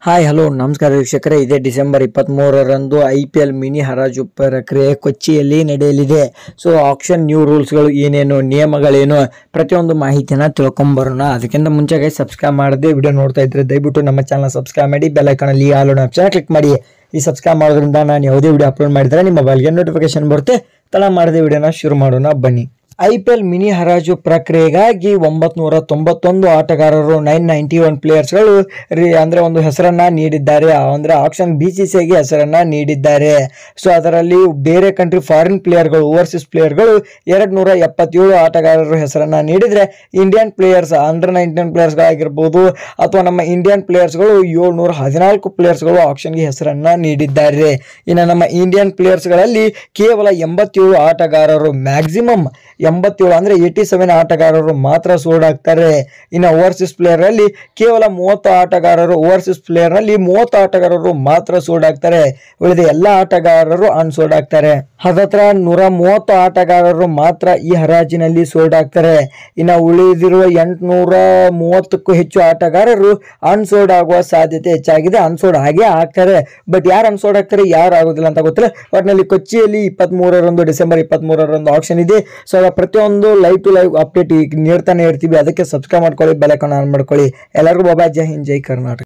hi hello ನಮಸ್ಕಾರ ವೀಕ್ಷಕರೇ ಇದೇ ಡಿಸೆಂಬರ್ ಇಪ್ಪತ್ತ್ಮೂರರಂದು ಐ ಪಿ ಎಲ್ ಮಿನಿ ಹರಾಜು ಪ್ರಕ್ರಿಯೆ ಕೊಚ್ಚಿಯಲ್ಲಿ ನಡೆಯಲಿದೆ ಸೊ ಆಕ್ಷನ್ ನ್ಯೂ ರೂಲ್ಸ್ಗಳು ಏನೇನು ನಿಯಮಗಳೇನು ಪ್ರತಿಯೊಂದು ಮಾಹಿತಿನ ತಿಳ್ಕೊಂಬರೋಣ ಅದಕ್ಕಿಂತ ಮುಂಚೆಗೆ ಸಬ್ಸ್ಕ್ರೈಬ್ ಮಾಡದೆ ವಿಡಿಯೋ ನೋಡ್ತಾ ಇದ್ರೆ ದಯವಿಟ್ಟು ನಮ್ಮ ಚಾನಲ್ ಸಬ್ಸ್ಕ್ರೈಬ್ ಮಾಡಿ ಬೆಲ್ ಐಕಾನಲ್ಲಿ ಆಲ್ ಆಪ್ಷನ್ ಕ್ಲಿಕ್ ಮಾಡಿ ಈ ಸಬ್ಸ್ಕ್ರೈಬ್ ಮಾಡೋದ್ರಿಂದ ನಾನು ಯಾವುದೇ ವಿಡಿಯೋ ಅಪ್ಲೋಡ್ ಮಾಡಿದ್ರೆ ನಿಮ್ಮ ಮೊಬೈಲ್ಗೆ ನೋಟಿಫಿಕೇಶನ್ ಬರುತ್ತೆ ತಡ ಮಾಡದೆ ವಿಡಿಯೋನ ಶುರು ಮಾಡೋಣ ಬನ್ನಿ ಐ ಪಿ ಎಲ್ ಮಿನಿ ಹರಾಜು ಪ್ರಕ್ರಿಯೆಗಾಗಿ ಒಂಬತ್ನೂರ ತೊಂಬತ್ತೊಂದು ಆಟಗಾರರು ನೈನ್ ನೈಂಟಿ ಒನ್ ಪ್ಲೇಯರ್ಸ್ಗಳು ರೀ ಅಂದರೆ ಒಂದು ಹೆಸರನ್ನ ನೀಡಿದ್ದಾರೆ ಅಂದರೆ ಆಕ್ಷನ್ ಬಿ ಸಿ ಸಿಗೆ ಹೆಸರನ್ನ ನೀಡಿದ್ದಾರೆ ಸೊ ಅದರಲ್ಲಿ ಬೇರೆ ಕಂಟ್ರಿ ಫಾರಿನ್ ಪ್ಲೇಯರ್ಗಳು ಓವರ್ಸೀಸ್ ಪ್ಲೇಯರ್ಗಳು ಎರಡು ನೂರ ಎಪ್ಪತ್ತೇಳು ಆಟಗಾರರು ಹೆಸರನ್ನ ನೀಡಿದರೆ ಇಂಡಿಯನ್ ಪ್ಲೇಯರ್ಸ್ ಅಂಡರ್ ನೈನ್ಟೀನ್ ಪ್ಲೇಯರ್ಸ್ಗಳಾಗಿರ್ಬೋದು ಅಥವಾ ನಮ್ಮ ಇಂಡಿಯನ್ ಪ್ಲೇಯರ್ಸ್ಗಳು ಏಳ್ನೂರ ಹದಿನಾಲ್ಕು ಪ್ಲೇಯರ್ಸ್ಗಳು ಆಕ್ಷನ್ಗೆ ಹೆಸರನ್ನ ನೀಡಿದ್ದಾರೆ ಇನ್ನು ನಮ್ಮ ಇಂಡಿಯನ್ ಪ್ಲೇಯರ್ಸ್ಗಳಲ್ಲಿ ಕೇವಲ ಎಂಬತ್ತೇಳು ಆಟಗಾರರು ಮ್ಯಾಕ್ಸಿಮಮ್ ಎಂಬತ್ತೇಳು ಅಂದರೆ ಏಯ್ಟಿ ಸೆವೆನ್ ಆಟಗಾರರು ಮಾತ್ರ ಸೋಲ್ಡ್ ಆಗ್ತಾರೆ ಇನ್ನು ಓವರ್ಸೀಸ್ ಪ್ಲೇಯರಲ್ಲಿ ಕೇವಲ ಮೂವತ್ತು ಆಟಗಾರರು ಓವರ್ಸೀಸ್ ಪ್ಲೇಯರ್ನಲ್ಲಿ ಮೂವತ್ತು ಆಟಗಾರರು ಮಾತ್ರ ಸೋಲ್ಡ್ ಆಗ್ತಾರೆ ಉಳಿದ ಎಲ್ಲ ಆಟಗಾರರು ಅನ್ಸೋಲ್ಡ್ ಆಗ್ತಾರೆ ಹತ್ತತ್ರ ನೂರ ಮೂವತ್ತು ಆಟಗಾರರು ಮಾತ್ರ ಈ ಹರಾಜಿನಲ್ಲಿ ಸೋಲ್ಡ್ ಆಗ್ತಾರೆ ಇನ್ನು ಉಳಿದಿರುವ ಎಂಟುನೂರ ಮೂವತ್ತಕ್ಕೂ ಹೆಚ್ಚು ಆಟಗಾರರು ಅನ್ಸೋಲ್ಡ್ ಆಗುವ ಸಾಧ್ಯತೆ ಹೆಚ್ಚಾಗಿದೆ ಅನ್ಸೋಲ್ಡ್ ಹಾಗೆ ಆಗ್ತಾರೆ ಬಟ್ ಯಾರು ಅನ್ಸೋಲ್ಡ್ ಆಗ್ತಾರೆ ಯಾರು ಆಗೋದಿಲ್ಲ ಅಂತ ಗೊತ್ತಿಲ್ಲ ಒಟ್ಟಿನಲ್ಲಿ ಕೊಚ್ಚಿಯಲ್ಲಿ ಇಪ್ಪತ್ತ್ಮೂರರಂದು ಡಿಸೆಂಬರ್ ಇಪ್ಪತ್ತ್ಮೂರರಂದು ಆಪ್ಷನ್ ಇದೆ ಸೊ ಅದರ ಪ್ರತಿಯೊಂದು ಲೈವ್ ಟು ಲೈವ್ ಅಪ್ಡೇಟ್ ಈಗ ನೀಡ್ತಾನೆ ಇರ್ತೀವಿ ಅದಕ್ಕೆ ಸಬ್ಸ್ಕ್ರೈಬ್ ಮಾಡ್ಕೊಳ್ಳಿ ಬೆಲ್ ಐಕಾನ್ ಆನ್ ಮಾಡ್ಕೊಳ್ಳಿ ಎಲ್ಲರಿಗೂ ಬಾಬಾ ಜೈ ಹಿಂದ್ ಜೈ ಕರ್ನಾಟಕ